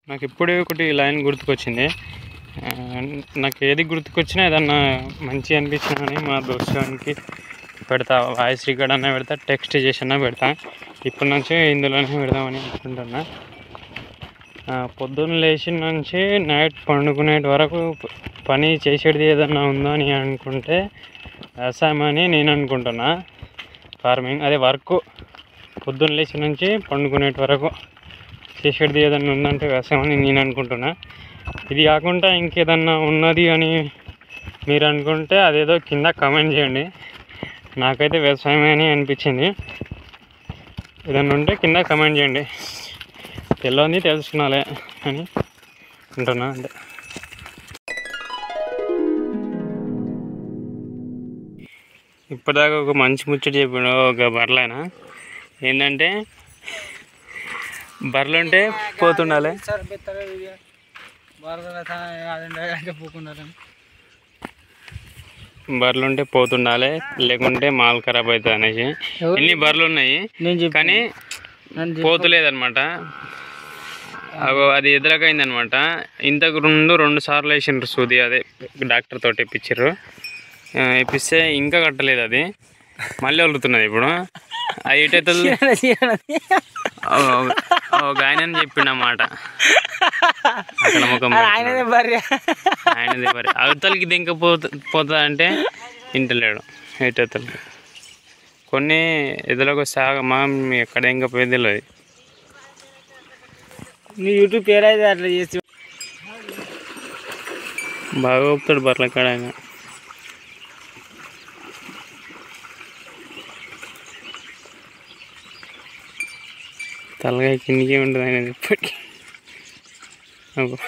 నాకు ఇప్పుడే ఒకటి లైన్ గుర్తుకొచ్చింది ఆ, నాకు ఏది గుర్తుకొచ్చినా ఏదన్నా మంచి అనిపించినా కానీ మా దోస్తుగానికి పెడతా వాయిస్ రికార్డ్ అన్నా పెడతా టెక్స్ట్ చేసి అన్నా పెడతా ఇప్పటి నుంచి ఇందులోనే పెడదామని అనుకుంటున్నా ఆ, పొద్దున్న లేచిన నుంచి నైట్ పండుకునే వరకు ప- పని చేసేది ఏదన్నా ఉందా అని అనుకుంటే వ్యవసాయం అని నేను అనుకుంటున్నా ఫార్మింగ్ అదే వర్క్ పొద్దున్న లేచిన నుంచి పండుకునే వరకు చేసేది ఏదన్నా ఉందంటే వ్యవసాయం అని నేను అనుకుంటున్నా ఇది కాకుండా ఇంకేదన్నా ఉన్నది అని మీరు అనుకుంటే అదేదో కింద కామెంట్ చేయండి నాకైతే వ్యవసాయమే అని అనిపించింది ఏదన్నా ఉంటే కింద కామెంట్ చేయండి తెలియని తెలుసుకున్నాలే అని అంటున్నా అంటే ఇప్పటిదాకా ఒక మంచి ముచ్చట చెప్పాడు ఒక బర్రెలైనా ఏంటంటే బర్రెలు ఉంటే పోతుండాలి సార్ పెద్దగా ఇది భారత అదంటే పూకున్నారు బర్రెలు ఉంటే పోతుండాలి లేకుంటే మాల్ ఖరాబ్ అవుతుంది అనేసి ఎన్ని బర్రెలు ఉన్నాయి నేను చెప్పి కానీ పోతులేదనమాట అగో అది ఎదురకైందనమాట ఇంతకు రెండు రెండు సార్లు వేసిండ్రు సూది అదే డాక్టర్ తోటి ఇప్పించారు ఇప్పిస్తే ఇంకా కట్టలేదు అది మళ్ళీ వదులుతున్నది ఇప్పుడు అది ఎటైతుంది ఒక ఆయన చెప్పిండన్నమాట అక్కడ ముఖం ఆయనదే భార్య ఆయనదే మరి అవతలకి దింక పోత పోతా అంటే ఇంటలేడు ఎటవుతలు కొన్ని ఎదులకు సాగ మా ఎక్కడ ఇంకా పోయేది తెలియదు నీ యూట్యూబ్ పేరు అయితే అట్లా చేసి బాగా ఊపుతాడు బర్ల కాడ ఆయన తలగా కిందికే ఉంటుంది ఆయన ఇప్పటికీ అబ్బో.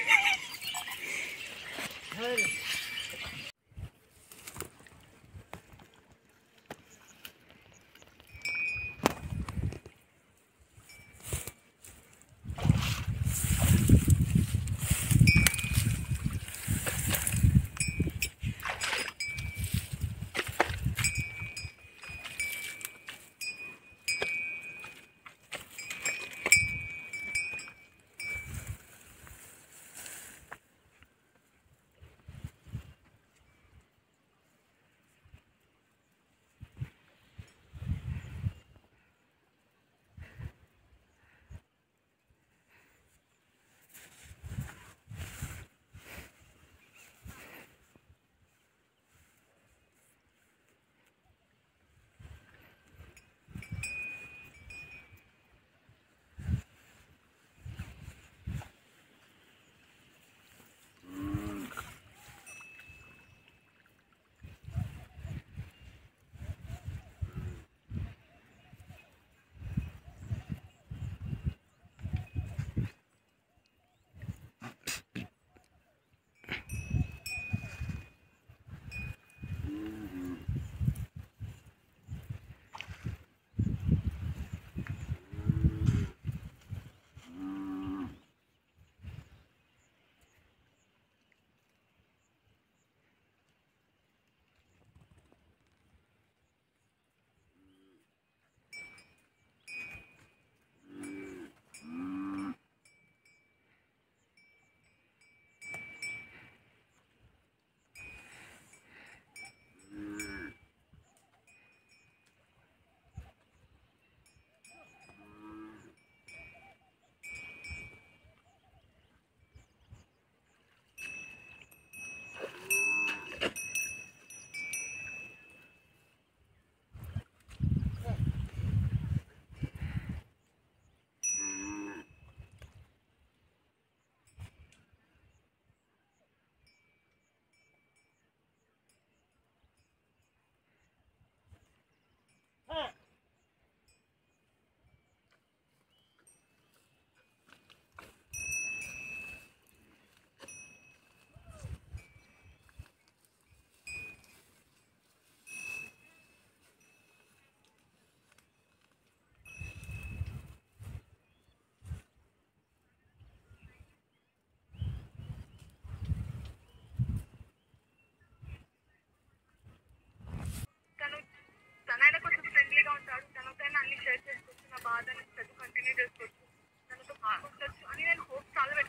తను తనైనా కొంచెం ఫ్రెండ్లీగా ఉంటాడు తనకైనా అన్ని షేర్ చేసుకోవచ్చు నా బాధని చదువు కంటిన్యూ చేసుకోవచ్చు తనతో బాగుండొచ్చు అని నేను హోప్ చాలా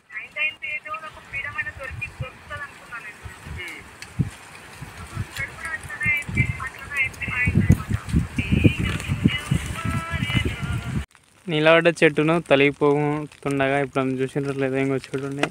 నిలబడ్డ చెట్టును తొలగిపోతుండగా ఇప్పుడు చూసినారు లేదా ఇంకో చెట్టు ఉండే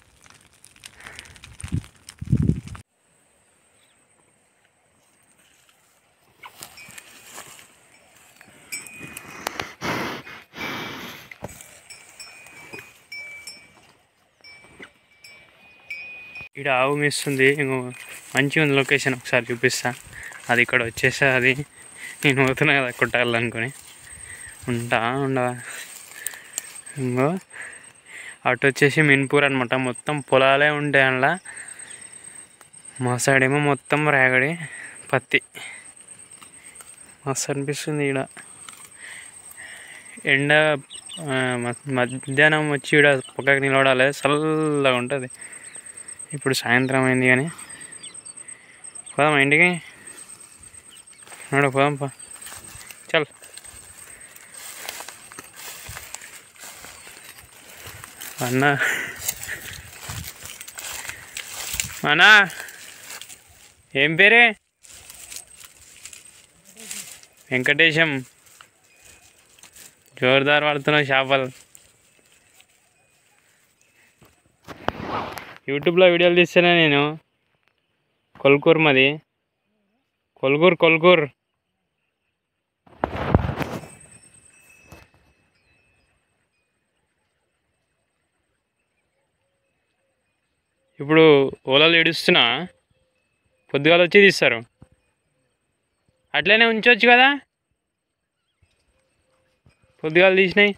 ఇక్కడ ఆవు మేస్తుంది ఇంకో మంచిగా ఉంది లొకేషన్ ఒకసారి చూపిస్తా అది ఇక్కడ వచ్చేసా అది నేను పోతున్నా కదా కొట్టాలనుకొని ఉంటా ఉండవా ఇంకో అటు వచ్చేసి మిన్పూర్ అనమాట మొత్తం పొలాలే ఉంటాయి అందులో మా సైడ్ ఏమో మొత్తం రేగడి పత్తి మస్తు అనిపిస్తుంది ఇక్కడ ఎండ ఆ, మ- మధ్యాహ్నం వచ్చి ఇక్కడ పక్కకి నిలబడాలి చల్లగా ఉంటుంది ఇప్పుడు సాయంత్రం అయింది కానీ పోదాం ఇంటికి నడు పోదాం పా చల్ అన్న అన్నా ఏం పేరే వెంకటేశం జోరుదార్ పడుతున్నావు చేపలు యూట్యూబ్లో వీడియోలు తీస్తేనే నేను కొల్కూర్ మాది కొల్కూర్ కొల్కూర్ ఇప్పుడు ఓలాలు ఏడుస్తున్నా పొద్దుగాల వచ్చి తీస్తారు అట్లనే ఉంచవచ్చు కదా పొద్దుగాల తీసినాయి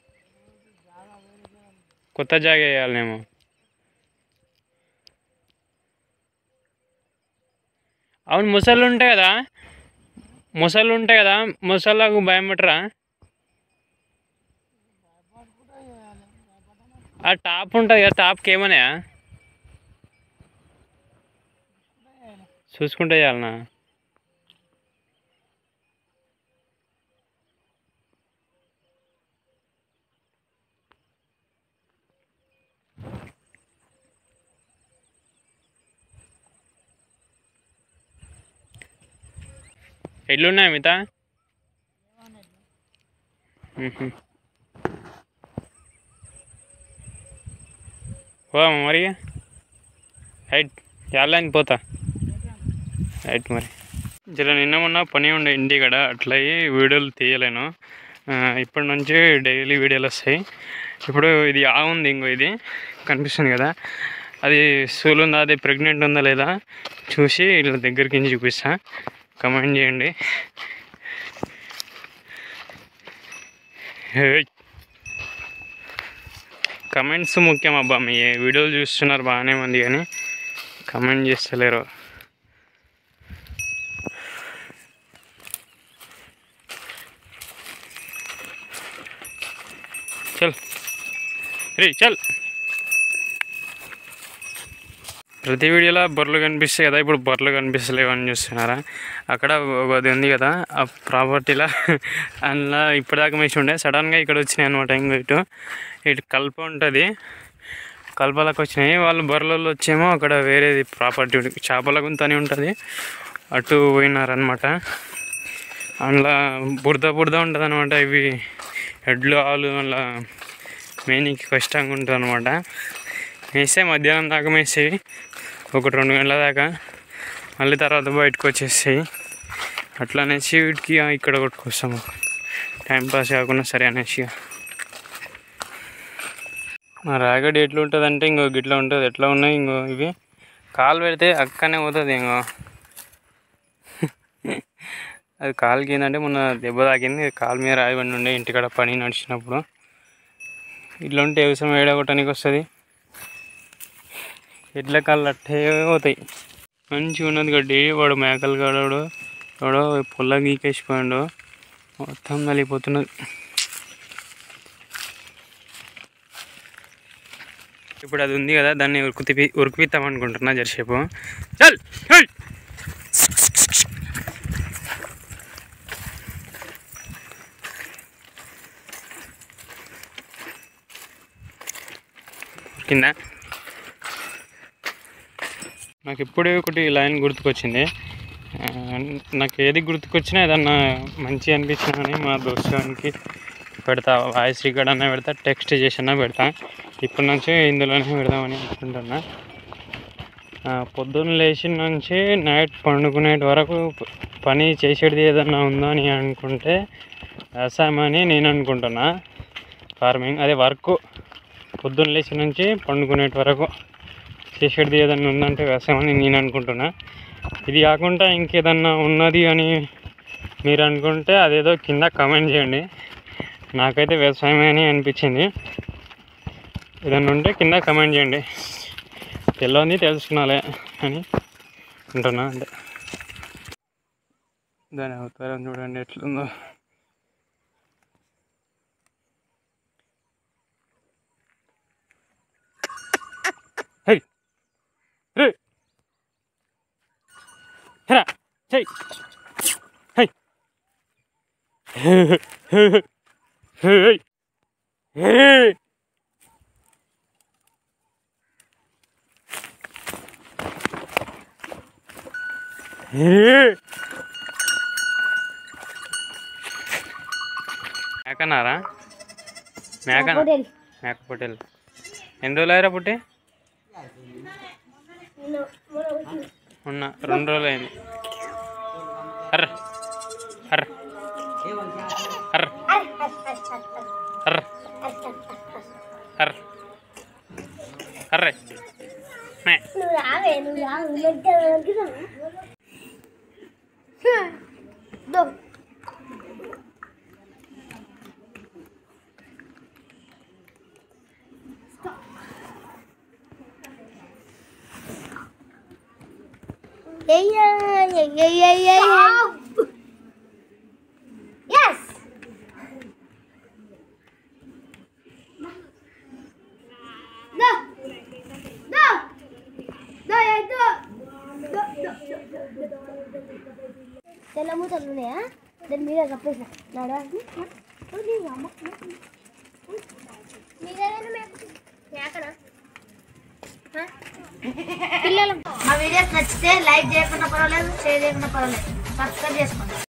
కొత్త జాగా వేయాలనేమో అవును ముసళ్ళు ఉంటాయి కదా ముసళ్ళు ఉంటాయి కదా ముసళ్ళకు భయం పెట్టరా ఆ టాప్ ఉంటుంది కదా టాప్కి ఏమన్నాయా చూసుకుంటే చేయాలనా ఎట్లున్నాయి మిత పోదామా మరి రైట్ వెళ్ళని పోతా రైట్ మరి జర నిన్న మొన్న పని ఉండే ఇంటి కాడ అట్లా అయ్యి వీడియోలు తీయలేను ఆ, ఇప్పటి నుంచి డైలీ వీడియోలు వస్తాయి ఇప్పుడు ఇది ఆ ఉంది ఇంకో ఇది కనిపిస్తుంది కదా అది సూలు ఉందా అది ప్రెగ్నెంట్ ఉందా లేదా చూసి ఇలా దగ్గరికి నుంచి చూపిస్తా కమెంట్ చేయండి హేయ్. కమెంట్స్ ముఖ్యం అబ్బా మీ వీడియోలు చూస్తున్నారు బాగానే మంది కానీ కమెంట్ చేస్తలేరు చల్ రే చల్ ప్రతి వీడియోలో బొర్రెలు కనిపిస్తాయి కదా ఇప్పుడు బొర్రెలు కనిపిస్తలేవు అని చూస్తున్నారా అక్కడ అది ఉంది కదా ఆ ప్రాపర్టీలో అందులో ఇప్పటిదాకా మేసి ఉండే సడన్గా ఇక్కడ వచ్చినాయి అనమాట ఇంకో ఇటు ఇటు కల్ప ఉంటుంది కల్పలకు వచ్చినాయి వాళ్ళు బొర్రెలలో వచ్చేమో అక్కడ వేరేది ప్రాపర్టీ చేపల గుంతని ఉంటుంది అటు పోయినారనమాట అందులో బురద బురద ఉంటుంది అనమాట ఇవి ఎడ్లు ఆలు అలా మేనికి కష్టంగా ఉంటుంది అనమాట వేస్తే మధ్యాహ్నం దాకా మేసేవి ఒకటి రెండు గంటల దాకా మళ్ళీ తర్వాత బయటకు వచ్చేస్తాయి అట్లా అనేసి వీటికి ఆ ఇక్కడ కొట్టుకొస్తాము టైం పాస్ కాకుండా సరే అనేసి మా రాగడి ఎట్లా ఉంటుంది అంటే ఇంకో గిట్లా ఉంటుంది ఎట్లా ఉన్నాయి ఇంకో ఇవి కాలు పెడితే అక్కనే పోతుంది ఇంకో అది కాలుకి ఏంటంటే మొన్న దెబ్బ తాకింది కాలు మీద రాయబండి ఉండే ఇంటికాడ పని నడిచినప్పుడు ఇట్లా ఉంటే వ్యవసాయం ఏడగొట్టడానికి వస్తుంది ఎడ్ల కాళ్ళు అట్టే పోతాయి మంచిగా ఉన్నది గడ్డి వాడు మేకలు కాడాడు వాడు పొల్ల గీకేసిపోయాడు మొత్తం నలిగిపోతున్నది ఇప్పుడు అది ఉంది కదా దాన్ని ఉరుకు తిప్పి ఉరికిపిద్దాం అనుకుంటున్నా జరసేపు చల్ చల్ కింద నాకు ఇప్పుడే ఒకటి లైన్ గుర్తుకొచ్చింది ఆ, నాకు ఏది గుర్తుకొచ్చినా ఏదన్నా మంచి అనిపించినా కానీ మా దోస్తానికి పెడతా వాయిస్ రికార్డ్ అన్న పెడతా టెక్స్ట్ చేసి అన్న పెడతా ఇప్పటి నుంచి ఇందులోనే పెడదామని అనుకుంటున్నా ఆ, పొద్దున్న లేచిన నుంచి నైట్ పండుకునే వరకు ప- పని చేసేది ఏదన్నా ఉందా అని అనుకుంటే వ్యవసాయం అని నేను అనుకుంటున్నా ఫార్మింగ్ అదే వర్క్ పొద్దున్న లేచిన నుంచి పండుకునే వరకు చేసేది ఏదన్నా ఉందంటే వ్యవసాయం అని నేను అనుకుంటున్నా ఇది కాకుండా ఇంకేదన్నా ఉన్నది అని మీరు అనుకుంటే అదేదో కింద కామెంట్ చేయండి నాకైతే వ్యవసాయమే అని అనిపించింది ఏదన్నా ఉంటే కింద కామెంట్ చేయండి తెలియని తెలుసుకున్నాలే అని అంటున్నా అంటే దాని అవతారం చూడండి ఎట్లుందో హే రే హరా చెయ్ హై హే హే హే హే మేకనారా మేకన మేక పొట్టేలు ఎన్ని రోజులు అయ్యారా పుట్టి ఉన్న రెండు రోజులు అయింది అర్ర అర్ర అర్ర అర్ర అర్ర అర్రే మే నువ్వు రావే నువ్వు రావు మెట్ట దో Yes. No. No. No, no. తెల్ల మూతలు ఉన్నాయా దాని మీద కప్పేసా నడవాలి పిల్లలు మా వీడియోస్ నచ్చితే లైక్ చేయకుండా పర్వాలేదు షేర్ చేయకుండా పర్వాలేదు సబ్స్క్రైబ్ చేసుకోండి